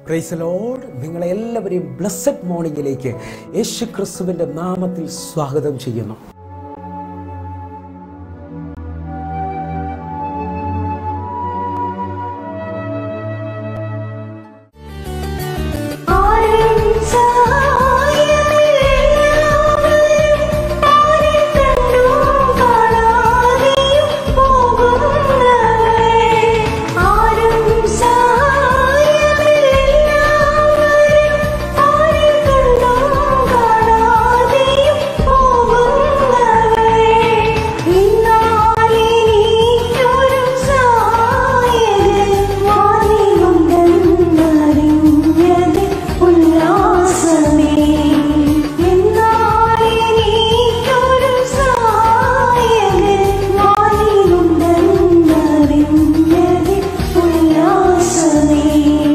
price load നിങ്ങളെ എല്ലാവരെയും blessed മോർണിംഗിലേക്ക് യേശു ക്രിസ്തുവിൻ്റെ നാമത്തിൽ സ്വാഗതം ചെയ്യുന്നു ആരും സഹായമില്ലാവരും ആരും കണ്ടും കാണാതെയും പോകുന്നവരെ ആരും സഹായമില്ലാവരും ആരും കണ്ടും കാണാതെയും പോകുന്നവരെ ഇന്നാലെനിക്കൊരു സഹായകൻ വാനിലുണ്ടെന്നറിഞ്ഞത് ഉല്ലാസമേ ഇന്നാലെനിക്കൊരു സഹായകൻ വാനിലുണ്ടെന്നറിഞ്ഞത് ഉല്ലാസമേ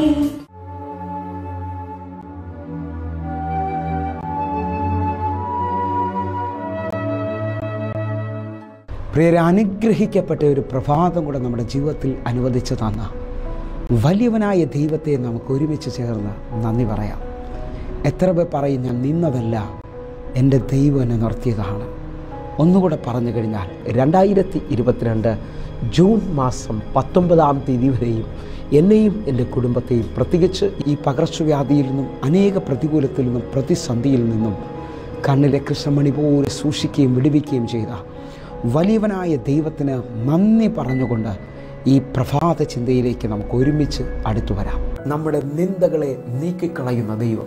പ്രിയരെ അനുഗ്രഹിക്കപ്പെട്ട ഒരു പ്രഭാതം കൂടെ നമ്മുടെ ജീവിതത്തിൽ അനുവദിച്ചു തന്ന വലിയവനായ ദൈവത്തെ നമുക്ക് ഒരുമിച്ച് ചേർന്ന് നന്ദി പറയാം എത്ര പേർ പറയും ഞാൻ നിന്നതല്ല എൻ്റെ ദൈവം എന്നെ നിർത്തിയതാണ് ഒന്നുകൂടെ പറഞ്ഞു കഴിഞ്ഞാൽ രണ്ടായിരത്തി ഇരുപത്തിരണ്ട് ജൂൺ മാസം പത്തൊമ്പതാം തീയതി വരെയും എന്നെയും എൻ്റെ കുടുംബത്തെയും പ്രത്യേകിച്ച് ഈ പകർച്ചവ്യാധിയിൽ നിന്നും അനേക പ്രതികൂലത്തിൽ നിന്നും പ്രതിസന്ധിയിൽ നിന്നും കണ്ണിലെ കൃഷ്ണമണി പോലെ സൂക്ഷിക്കുകയും വിടുവിക്കുകയും ചെയ്ത വലിയവനായ ദൈവത്തിന് നന്ദി പറഞ്ഞുകൊണ്ട് ഈ പ്രഭാത ചിന്തയിലേക്ക് നമുക്ക് ഒരുമിച്ച് അടുത്തു വരാം നമ്മുടെ നിന്ദകളെ നീക്കിക്കളയുന്ന ദൈവം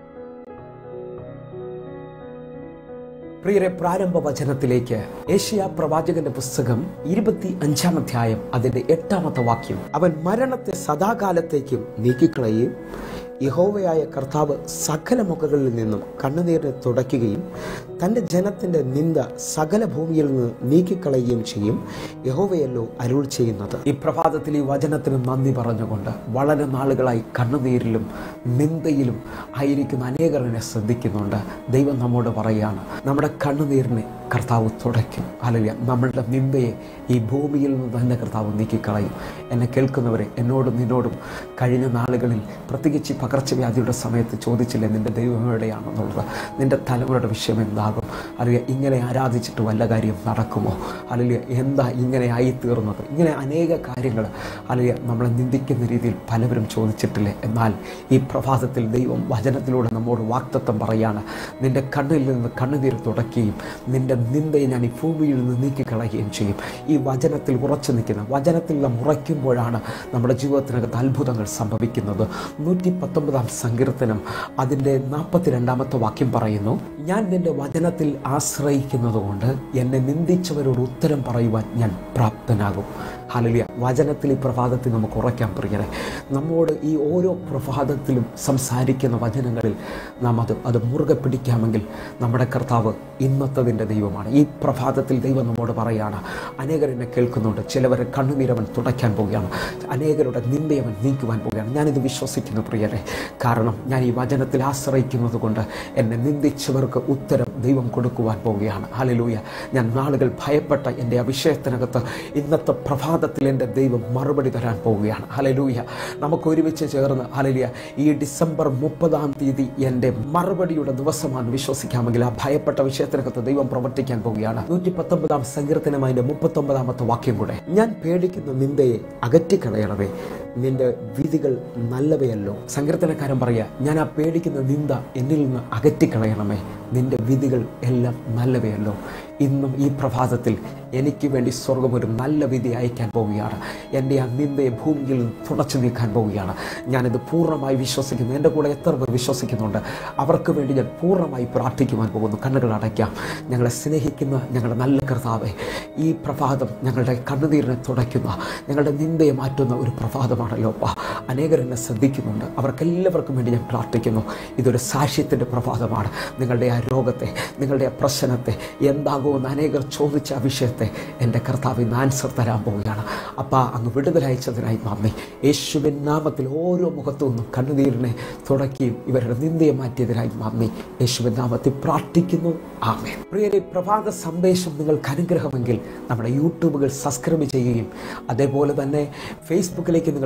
പ്രിയരെ പ്രാരംഭ വചനത്തിലേക്ക് ഏഷ്യ പ്രവാചകന്റെ പുസ്തകം ഇരുപത്തി അഞ്ചാം അധ്യായം അതിന്റെ എട്ടാമത്തെ വാക്യം അവൻ മരണത്തെ സദാകാലത്തേക്കും നീക്കിക്കളയുകയും യഹോവയായ കർത്താവ് സകല മുഖങ്ങളിൽ നിന്നും കണ്ണുനീരിനെ തുടയ്ക്കുകയും തൻ്റെ ജനത്തിൻ്റെ നിന്ദ സകല ഭൂമിയിൽ നിന്ന് നീക്കിക്കളയുകയും ചെയ്യും യഹോവയല്ലോ അരുൾ ചെയ്യുന്നത് ഈ പ്രഭാതത്തിൽ ഈ വചനത്തിന് നന്ദി പറഞ്ഞുകൊണ്ട് വളരെ നാളുകളായി കണ്ണുനീരിലും നിന്ദയിലും ആയിരിക്കുന്ന അനേകർ എന്നെ ശ്രദ്ധിക്കുന്നുണ്ട് ദൈവം നമ്മോട് പറയുകയാണ് നമ്മുടെ കണ്ണുനീരിനെ കർത്താവ് തുടയ്ക്കും അല്ലെങ്കിൽ നമ്മളുടെ നിന്ദയെ ഈ ഭൂമിയിൽ നിന്ന് തന്നെ കർത്താവ് നീക്കിക്കളയും എന്നെ കേൾക്കുന്നവരെ എന്നോടും നിന്നോടും കഴിഞ്ഞ നാളുകളിൽ പ്രത്യേകിച്ച് ഈ പകർച്ചവ്യാധിയുടെ സമയത്ത് ചോദിച്ചില്ലേ നിൻ്റെ ദൈവം എവിടെയാണെന്നുള്ളത് നിൻ്റെ തലമുറയുടെ വിഷയം എന്താകും അല്ലെങ്കിൽ ഇങ്ങനെ ആരാധിച്ചിട്ട് വല്ല കാര്യം നടക്കുമോ അല്ലെങ്കിൽ എന്താ ഇങ്ങനെ ആയിത്തീർന്നത് ഇങ്ങനെ അനേക കാര്യങ്ങൾ അല്ലെങ്കിൽ നമ്മളെ നിന്ദിക്കുന്ന രീതിയിൽ പലവരും ചോദിച്ചിട്ടില്ലേ എന്നാൽ ഈ പ്രഭാതത്തിൽ ദൈവം വചനത്തിലൂടെ നമ്മോട് വാക്തത്വം പറയാണ് നിൻ്റെ കണ്ണിൽ നിന്ന് കണ്ണുനീർ തുടയ്ക്കുകയും നിൻ്റെ നിന്ദയെ ഞാൻ ഈ ഭൂമിയിൽ നിന്ന് നീക്കിക്കളയുകയും ചെയ്യും ഈ വചനത്തിൽ ഉറച്ചു നിൽക്കുന്ന വചനത്തിൽ നാം ഉറയ്ക്കുമ്പോഴാണ് നമ്മുടെ ജീവിതത്തിനകത്ത് അത്ഭുതങ്ങൾ സംഭവിക്കുന്നത് നൂറ്റി പത്തൊമ്പതാം സങ്കീർത്തനം അതിൻ്റെ നാൽപ്പത്തി രണ്ടാമത്തെ വാക്യം പറയുന്നു ഞാൻ നിൻ്റെ വചനത്തിൽ ആശ്രയിക്കുന്നത് കൊണ്ട് എന്നെ നിന്ദിച്ചവരോട് ഉത്തരം പറയുവാൻ ഞാൻ പ്രാപ്തനാകും ഹലലിയ വചനത്തിൽ ഈ പ്രഭാതത്തിൽ നമുക്ക് ഉറയ്ക്കാൻ പ്രിയരെ നമ്മോട് ഈ ഓരോ പ്രഭാതത്തിലും സംസാരിക്കുന്ന വചനങ്ങളിൽ നാം അത് അത് മുറുകെ പിടിക്കാമെങ്കിൽ നമ്മുടെ കർത്താവ് ഇന്നത്തതിൻ്റെ ദൈവമാണ് ഈ പ്രഭാതത്തിൽ ദൈവം നമ്മോട് പറയാണ് അനേകർ എന്നെ കേൾക്കുന്നുണ്ട് ചിലവരെ കണ്ണുനീരവൻ തുടയ്ക്കാൻ പോവുകയാണ് അനേകരുടെ നിന്ദയവൻ നീക്കുവാൻ പോവുകയാണ് ഞാനിത് വിശ്വസിക്കുന്നു പ്രിയരെ കാരണം ഞാൻ ഈ വചനത്തിൽ ആശ്രയിക്കുന്നത് കൊണ്ട് എന്നെ നിന്ദിച്ചവർക്ക് ഉത്തരം ദൈവം കൊടുക്കുവാൻ പോവുകയാണ് ഹലലൂയ ഞാൻ നാളുകൾ ഭയപ്പെട്ട എൻ്റെ അഭിഷേകത്തിനകത്ത് ഇന്നത്തെ പ്രഭാതത്തിൽ എൻ്റെ ദൈവം മറുപടി തരാൻ പോവുകയാണ് ഹലലൂയ നമുക്ക് ഒരുമിച്ച് ചേർന്ന് ഹലലിയ ഈ ഡിസംബർ മുപ്പതാം തീയതി എൻ്റെ മറുപടിയുടെ ദിവസമാണ് വിശ്വസിക്കാമെങ്കിൽ ആ ഭയപ്പെട്ട വിഷയത്തിനകത്ത് ദൈവം പ്രവർത്തിക്കാൻ പോവുകയാണ് നൂറ്റി പത്തൊമ്പതാം സങ്കീർത്തനം അതിൻ്റെ മുപ്പത്തൊമ്പതാമത്തെ വാക്യം കൂടെ ഞാൻ പേടിക്കുന്ന നിന്ദയെ അകറ്റിക്കളയണമേ നിന്റെ വിധികൾ നല്ലവയല്ലോ സങ്കീർത്തനക്കാരൻ പറയുക ഞാൻ ആ പേടിക്കുന്ന നിന്ദ എന്നിൽ നിന്ന് അകറ്റിക്കളയണമേ നിന്റെ വിധികൾ എല്ലാം നല്ലവയല്ലോ ഇന്നും ഈ പ്രഭാതത്തിൽ എനിക്ക് വേണ്ടി സ്വർഗം ഒരു നല്ല വിധി അയക്കാൻ പോവുകയാണ് എൻ്റെ ആ നിന്ദയെ ഭൂമിയിൽ നിന്ന് തുടച്ചു നീക്കാൻ പോവുകയാണ് ഞാനിത് പൂർണ്ണമായി വിശ്വസിക്കുന്നു എൻ്റെ കൂടെ എത്ര പേർ വിശ്വസിക്കുന്നുണ്ട് അവർക്ക് വേണ്ടി ഞാൻ പൂർണ്ണമായി പ്രാർത്ഥിക്കുവാൻ പോകുന്നു കണ്ണുകൾ അടയ്ക്കാം ഞങ്ങളെ സ്നേഹിക്കുന്ന ഞങ്ങളുടെ നല്ല കർത്താവെ ഈ പ്രഭാതം ഞങ്ങളുടെ കണ്ണുനീരിനെ തുടയ്ക്കുന്ന ഞങ്ങളുടെ നിന്ദയെ മാറ്റുന്ന ഒരു പ്രഭാതമാണല്ലോ അപ്പാ അനേകർ എന്നെ ശ്രദ്ധിക്കുന്നുണ്ട് അവർക്കെല്ലാവർക്കും വേണ്ടി ഞാൻ പ്രാർത്ഥിക്കുന്നു ഇതൊരു സാക്ഷ്യത്തിൻ്റെ പ്രഭാതമാണ് നിങ്ങളുടെ ആ രോഗത്തെ നിങ്ങളുടെ ആ പ്രശ്നത്തെ എന്താകുമെന്ന് അനേകർ ചോദിച്ച ആ വിഷയത്തെ എൻ്റെ കർത്താവ് ഇന്ന് ആൻസർ തരാൻ പോവുകയാണ് അപ്പാ അങ്ങ് വിടുതലയച്ചതിനായി നന്ദി യേശുവിൻ നാമത്തിൽ ഓരോ മുഖത്തു നിന്നും കണ്ണുനീരിനെ തുടക്കുകയും ഇവരുടെ നിന്ദയെ മാറ്റിയതിനായി നന്ദി യേശുവിൻ നാമത്തിൽ പ്രാർത്ഥിക്കുന്നു ആമേ പ്രിയരെ പ്രഭാത സന്ദേശം നിങ്ങൾക്ക് അനുഗ്രഹമെങ്കിൽ നമ്മുടെ യൂട്യൂബുകൾ സബ്സ്ക്രൈബ് ചെയ്യുകയും അതേപോലെ തന്നെ ഫേസ്ബുക്കിലേക്ക് നിങ്ങൾ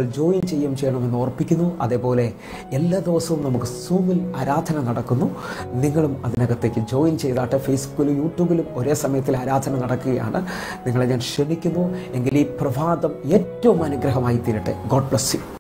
ജോയിൻ ചെയ്യുകയും ചെയ്യണമെന്ന് ഓർപ്പിക്കുന്നു അതേപോലെ എല്ലാ ദിവസവും നമുക്ക് സൂമിൽ ആരാധന നടക്കുന്നു നിങ്ങളും അതിനകത്തേക്ക് ജോയിൻ ചെയ്താട്ടെ ഫേസ്ബുക്കിലും യൂട്യൂബിലും ഒരേ സമയത്തിൽ ആരാധന നടക്കുകയാണ് നിങ്ങളെ ഞാൻ ക്ഷണിക്കുന്നു എങ്കിൽ ഈ പ്രഭാതം ഏറ്റവും അനുഗ്രഹമായി തീരട്ടെ ഗോഡ് ബ്ലസ് യു